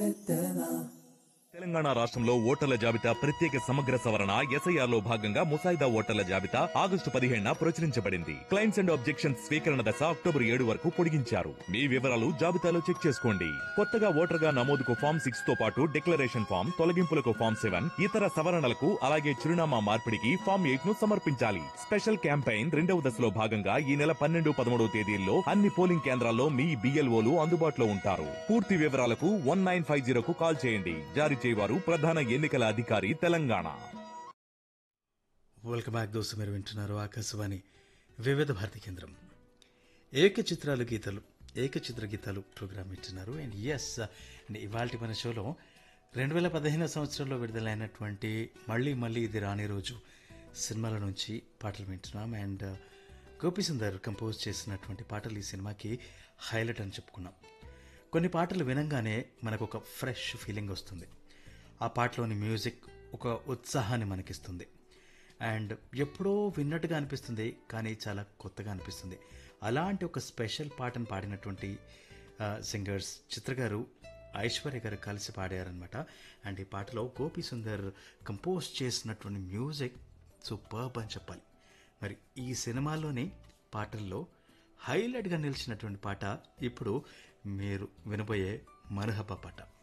తెలంగాణ రాష్ట్రంలో ఓటర్ల జాబితా ప్రత్యేక సమగ్ర సవరణ ఎస్ఐఆర్ లో భాగంగా ముసాయిదా ఓటర్ల జాబితా ఆగస్టు పదిహేడున ప్రచురించబడింది క్లైమ్స్ అండ్ ఆబ్జెక్షన్స్ స్వీకరణ దశ అక్టోబర్ ఏడు వరకు పొడిగించారు మీ వివరాలు జాబితాలో చెక్ చేసుకోండి కొత్తగా ఓటర్ గా నమోదుకు ఫామ్ సిక్స్ తో పాటు డిక్లరేషన్ ఫామ్ తొలగింపులకు ఫామ్ సెవెన్ ఇతర సవరణలకు అలాగే చిరునామా మార్పిడికి ఫామ్ ఎయిట్ ను సమర్పించాలి స్పెషల్ క్యాంపెయిన్ రెండవ దశలో భాగంగా ఈ నెల పన్నెండు పదమూడవ తేదీల్లో అన్ని పోలింగ్ కేంద్రాల్లో మీ బిఎల్ఓలు అందుబాటులో ఉంటారు పూర్తి వివరాలకు వన్ నైన్ ఫైవ్ జీరోకు కాల్ చేయండి జారీ చేయవారు ప్రధాన ఎన్నికల అధికారి తెలంగాణ వెల్కమ్ బ్యాక్ దోస్తు మీరు వింటున్నారు ఆకాశవాణి వివిధ భారతి కేంద్రం ఏక చిత్రాలు గీతాలు ఏక చిత్ర గీతాలు ప్రోగ్రామ్ వింటున్నారు అండ్ ఎస్ ఇవాళ మన షోలో రెండు వేల పదిహేను సంవత్సరంలో విడుదలైనటువంటి మళ్ళీ మళ్ళీ ఇది రాని రోజు సినిమాల నుంచి పాటలు వింటున్నాం అండ్ గోపి సుందర్ కంపోజ్ చేసినటువంటి పాటలు ఈ సినిమాకి హైలైట్ అని చెప్పుకున్నాం కొన్ని పాటలు వినంగానే మనకు ఒక ఫ్రెష్ ఫీలింగ్ వస్తుంది ఆ పాటలోని మ్యూజిక్ ఒక ఉత్సాహాన్ని మనకిస్తుంది అండ్ ఎప్పుడో విన్నట్టుగా అనిపిస్తుంది కానీ చాలా కొత్తగా అనిపిస్తుంది అలాంటి ఒక స్పెషల్ పాటను పాడినటువంటి సింగర్స్ చిత్ర గారు ఐశ్వర్య గారు కలిసి పాడారనమాట అండ్ ఈ పాటలో గోపి సుందర్ కంపోజ్ చేసినటువంటి మ్యూజిక్ సూపర్బ్ అని చెప్పాలి మరి ఈ సినిమాలోని పాటల్లో హైలైట్గా నిలిచినటువంటి పాట ఇప్పుడు మీరు వినబోయే మరహబ పాట